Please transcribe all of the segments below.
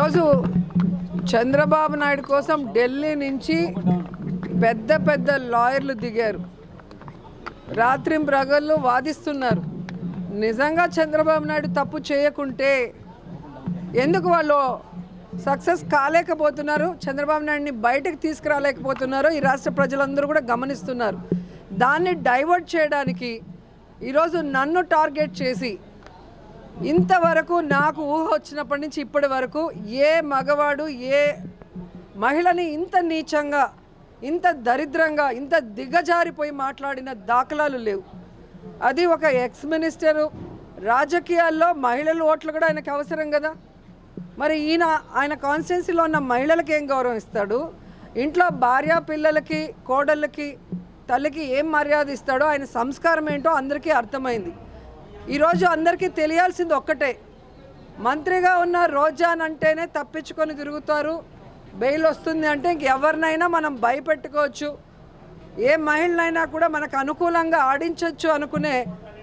ఈరోజు చంద్రబాబు నాయుడు కోసం ఢిల్లీ నుంచి పెద్ద పెద్ద లాయర్లు దిగారు రాత్రి ప్రగళ్ళు వాదిస్తున్నారు నిజంగా చంద్రబాబు నాయుడు తప్పు చేయకుంటే ఎందుకు వాళ్ళు సక్సెస్ కాలేకపోతున్నారు చంద్రబాబు నాయుడిని బయటకు తీసుకురాలేకపోతున్నారో ఈ రాష్ట్ర ప్రజలందరూ కూడా గమనిస్తున్నారు దాన్ని డైవర్ట్ చేయడానికి ఈరోజు నన్ను టార్గెట్ చేసి ఇంతవరకు నాకు ఊహ వచ్చినప్పటి నుంచి ఇప్పటి వరకు ఏ మగవాడు ఏ మహిళని ఇంత నీచంగా ఇంత దరిద్రంగా ఇంత దిగజారిపోయి మాట్లాడిన దాఖలాలు లేవు అది ఒక ఎక్స్ మినిస్టరు రాజకీయాల్లో మహిళల ఓట్లు కూడా ఆయనకు అవసరం కదా మరి ఈయన ఆయన కాన్స్టిట్యున్సీలో ఉన్న మహిళలకు ఏం గౌరవం ఇస్తాడు ఇంట్లో భార్య పిల్లలకి కోడళ్ళకి తల్లికి ఏం మర్యాద ఇస్తాడో ఆయన సంస్కారం ఏంటో అందరికీ అర్థమైంది ఈరోజు అందరికీ తెలియాల్సింది ఒక్కటే మంత్రిగా ఉన్న రోజాన్ అంటేనే తప్పించుకొని తిరుగుతారు బెయిల్ వస్తుంది అంటే ఇంకెవరినైనా మనం భయపెట్టుకోవచ్చు ఏ మహిళనైనా కూడా మనకు అనుకూలంగా ఆడించవచ్చు అనుకునే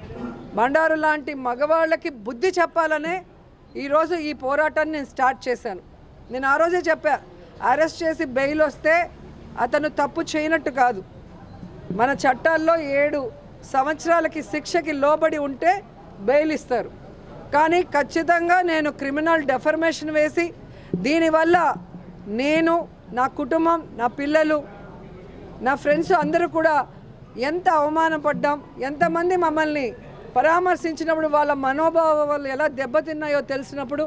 బండారు లాంటి మగవాళ్ళకి బుద్ధి చెప్పాలనే ఈరోజు ఈ పోరాటాన్ని నేను స్టార్ట్ చేశాను నేను ఆ రోజే చెప్పా అరెస్ట్ చేసి బెయిల్ వస్తే అతను తప్పు చేయనట్టు కాదు మన చట్టాల్లో ఏడు సంవత్సరాలకి శిక్షకి లోబడి ఉంటే బెయిల్ ఇస్తారు కానీ ఖచ్చితంగా నేను క్రిమినల్ డెఫర్మేషన్ వేసి దీనివల్ల నేను నా కుటుంబం నా పిల్లలు నా ఫ్రెండ్స్ అందరూ కూడా ఎంత అవమానపడ్డాం ఎంతమంది మమ్మల్ని పరామర్శించినప్పుడు వాళ్ళ మనోభావాలు ఎలా దెబ్బతిన్నాయో తెలిసినప్పుడు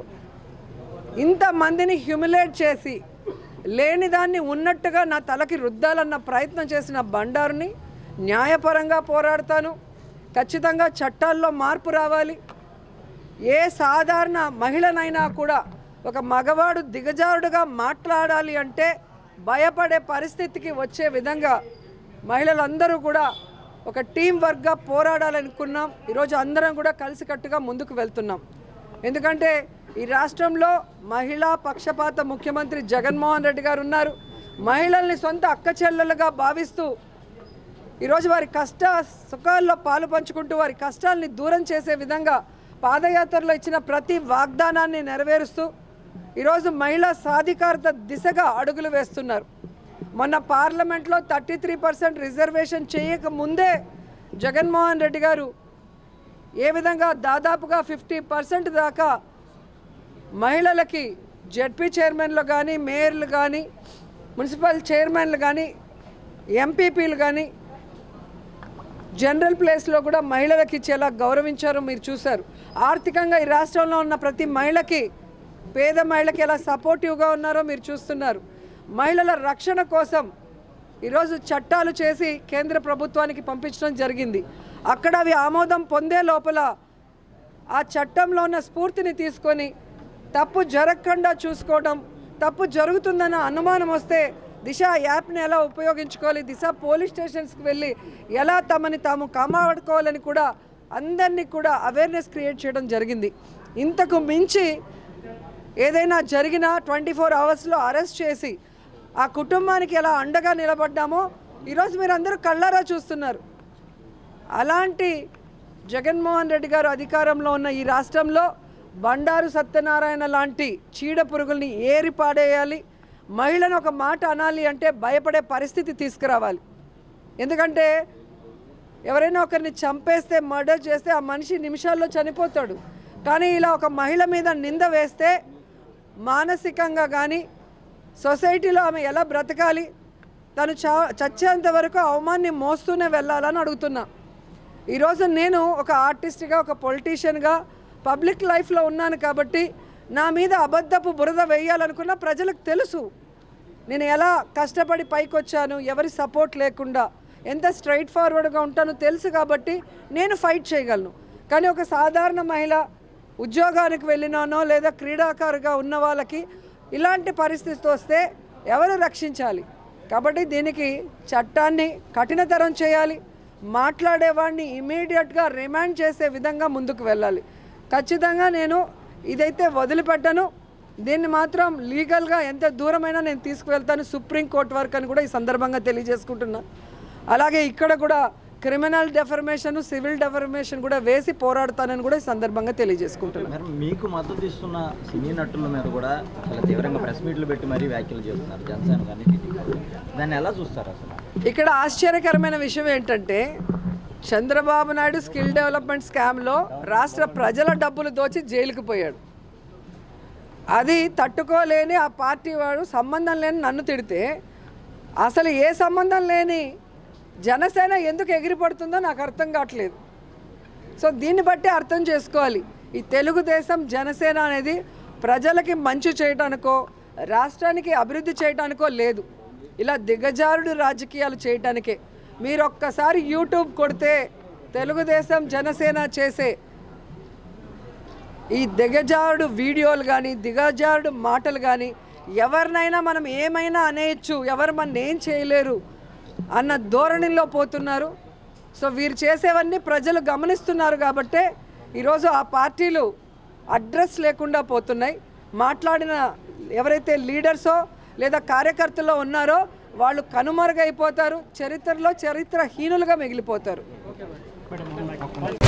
ఇంతమందిని హ్యూమిలేట్ చేసి లేని దాన్ని ఉన్నట్టుగా నా తలకి రుద్దాలన్న ప్రయత్నం చేసిన బండారుని న్యాయపరంగా పోరాడతాను ఖచ్చితంగా చట్టాల్లో మార్పు రావాలి ఏ సాధారణ మహిళనైనా కూడా ఒక మగవాడు దిగజారుడుగా మాట్లాడాలి అంటే భయపడే పరిస్థితికి వచ్చే విధంగా మహిళలందరూ కూడా ఒక టీం వర్క్గా పోరాడాలనుకున్నాం ఈరోజు అందరం కూడా కలిసికట్టుగా ముందుకు వెళ్తున్నాం ఎందుకంటే ఈ రాష్ట్రంలో మహిళా పక్షపాత ముఖ్యమంత్రి జగన్మోహన్ రెడ్డి గారు ఉన్నారు మహిళల్ని సొంత అక్క చెల్లెలుగా భావిస్తూ ఈరోజు వారి కష్ట సుఖాల్లో పాలు పంచుకుంటూ వారి కష్టాల్ని దూరం చేసే విధంగా పాదయాత్రలో ఇచ్చిన ప్రతి వాగ్దానాన్ని నెరవేరుస్తూ ఈరోజు మహిళా సాధికారత దిశగా అడుగులు వేస్తున్నారు మొన్న పార్లమెంట్లో థర్టీ త్రీ పర్సెంట్ రిజర్వేషన్ చేయక ముందే జగన్మోహన్ రెడ్డి గారు ఏ విధంగా దాదాపుగా ఫిఫ్టీ పర్సెంట్ దాకా మహిళలకి జడ్పీ చైర్మన్లు కానీ మేయర్లు కానీ మున్సిపల్ చైర్మన్లు కానీ ఎంపీపీలు కానీ జనరల్ ప్లేస్లో కూడా మహిళలకు ఇచ్చేలా గౌరవించారో మీరు చూశారు ఆర్థికంగా ఈ రాష్ట్రంలో ఉన్న ప్రతి మహిళకి పేద మహిళకి ఎలా సపోర్టివ్గా ఉన్నారో మీరు చూస్తున్నారు మహిళల రక్షణ కోసం ఈరోజు చట్టాలు చేసి కేంద్ర ప్రభుత్వానికి పంపించడం జరిగింది అక్కడ అవి ఆమోదం పొందే లోపల ఆ చట్టంలో ఉన్న స్ఫూర్తిని తీసుకొని తప్పు జరగకుండా చూసుకోవడం తప్పు జరుగుతుందన్న అనుమానం వస్తే దిశ యాప్ని ఎలా ఉపయోగించుకోవాలి దిశ పోలీస్ స్టేషన్స్కి వెళ్ళి ఎలా తమని తాము కాపాడుకోవాలని కూడా అందరినీ కూడా అవేర్నెస్ క్రియేట్ చేయడం జరిగింది ఇంతకు మించి ఏదైనా జరిగినా ట్వంటీ ఫోర్ అవర్స్లో అరెస్ట్ చేసి ఆ కుటుంబానికి ఎలా అండగా నిలబడ్డామో ఈరోజు మీరు అందరూ కళ్ళారా చూస్తున్నారు అలాంటి జగన్మోహన్ రెడ్డి గారు అధికారంలో ఉన్న ఈ రాష్ట్రంలో బండారు సత్యనారాయణ లాంటి చీడ పురుగుల్ని ఏరి పాడేయాలి మహిళను ఒక మాట అనాలి అంటే భయపడే పరిస్థితి తీసుకురావాలి ఎందుకంటే ఎవరైనా ఒకరిని చంపేస్తే మర్డర్ చేస్తే ఆ మనిషి నిమిషాల్లో చనిపోతాడు కానీ ఇలా ఒక మహిళ మీద నింద వేస్తే మానసికంగా కానీ సొసైటీలో ఆమె ఎలా బ్రతకాలి తను చా చచ్చేంత వరకు అవమాన్ని మోస్తూనే వెళ్ళాలని అడుగుతున్నా ఈరోజు నేను ఒక ఆర్టిస్ట్గా ఒక పొలిటీషియన్గా పబ్లిక్ లైఫ్లో ఉన్నాను కాబట్టి నా మీద అబద్ధపు బురద వేయాలనుకున్న ప్రజలకు తెలుసు నేను ఎలా కష్టపడి పైకి వచ్చాను ఎవరి సపోర్ట్ లేకుండా ఎంత స్ట్రైట్ ఫార్వర్డ్గా ఉంటానో తెలుసు కాబట్టి నేను ఫైట్ చేయగలను కానీ ఒక సాధారణ మహిళ ఉద్యోగానికి వెళ్ళినానో లేదా క్రీడాకారుగా ఉన్న వాళ్ళకి ఇలాంటి పరిస్థితి వస్తే ఎవరు రక్షించాలి కాబట్టి దీనికి చట్టాన్ని కఠినతరం చేయాలి మాట్లాడేవాడిని ఇమీడియట్గా రిమాండ్ చేసే విధంగా ముందుకు వెళ్ళాలి ఖచ్చితంగా నేను ఇదైతే వదిలిపెట్టను దీన్ని మాత్రం లీగల్గా ఎంత దూరమైనా నేను తీసుకువెళ్తాను సుప్రీంకోర్టు వరకు అని కూడా ఈ సందర్భంగా తెలియజేసుకుంటున్నా అలాగే ఇక్కడ కూడా క్రిమినల్ డెఫర్మేషన్ సివిల్ డెఫర్మేషన్ కూడా వేసి పోరాడతానని కూడా ఈ సందర్భంగా తెలియజేసుకుంటున్నాను మరి మీకు మద్దతు ఇస్తున్న సినీ నటుల మీద కూడా చాలా తీవ్రంగా ప్రెస్ మీట్లు పెట్టి మరీ వ్యాఖ్యలు చేస్తున్నారు జనసేన కానీ టీడీపీ దాన్ని ఎలా చూస్తారు అసలు ఇక్కడ ఆశ్చర్యకరమైన విషయం ఏంటంటే చంద్రబాబు నాయుడు స్కిల్ డెవలప్మెంట్ స్కామ్లో రాష్ట్ర ప్రజల డబ్బులు దోచి జైలుకు పోయాడు అది తట్టుకోలేని ఆ పార్టీ వాడు సంబంధం లేని నన్ను తిడితే అసలు ఏ సంబంధం లేని జనసేన ఎందుకు ఎగిరిపడుతుందో నాకు అర్థం కావట్లేదు సో దీన్ని బట్టి అర్థం చేసుకోవాలి ఈ తెలుగుదేశం జనసేన అనేది ప్రజలకి మంచి చేయటానికో రాష్ట్రానికి అభివృద్ధి చేయటానికో లేదు ఇలా దిగజారుడు రాజకీయాలు చేయటానికే మీరు ఒక్కసారి యూట్యూబ్ కొడితే తెలుగుదేశం జనసేన చేసే ఈ దిగజారుడు వీడియోలు కానీ దిగజారుడు మాటలు కానీ ఎవరినైనా మనం ఏమైనా అనేయచ్చు ఎవరు మన ఏం చేయలేరు అన్న ధోరణిలో పోతున్నారు సో వీరు చేసేవన్నీ ప్రజలు గమనిస్తున్నారు కాబట్టే ఈరోజు ఆ పార్టీలు అడ్రస్ లేకుండా పోతున్నాయి మాట్లాడిన ఎవరైతే లీడర్సో లేదా కార్యకర్తలో ఉన్నారో వాళ్ళు కనుమరుగైపోతారు చరిత్రలో చరిత్రహీనులుగా మిగిలిపోతారు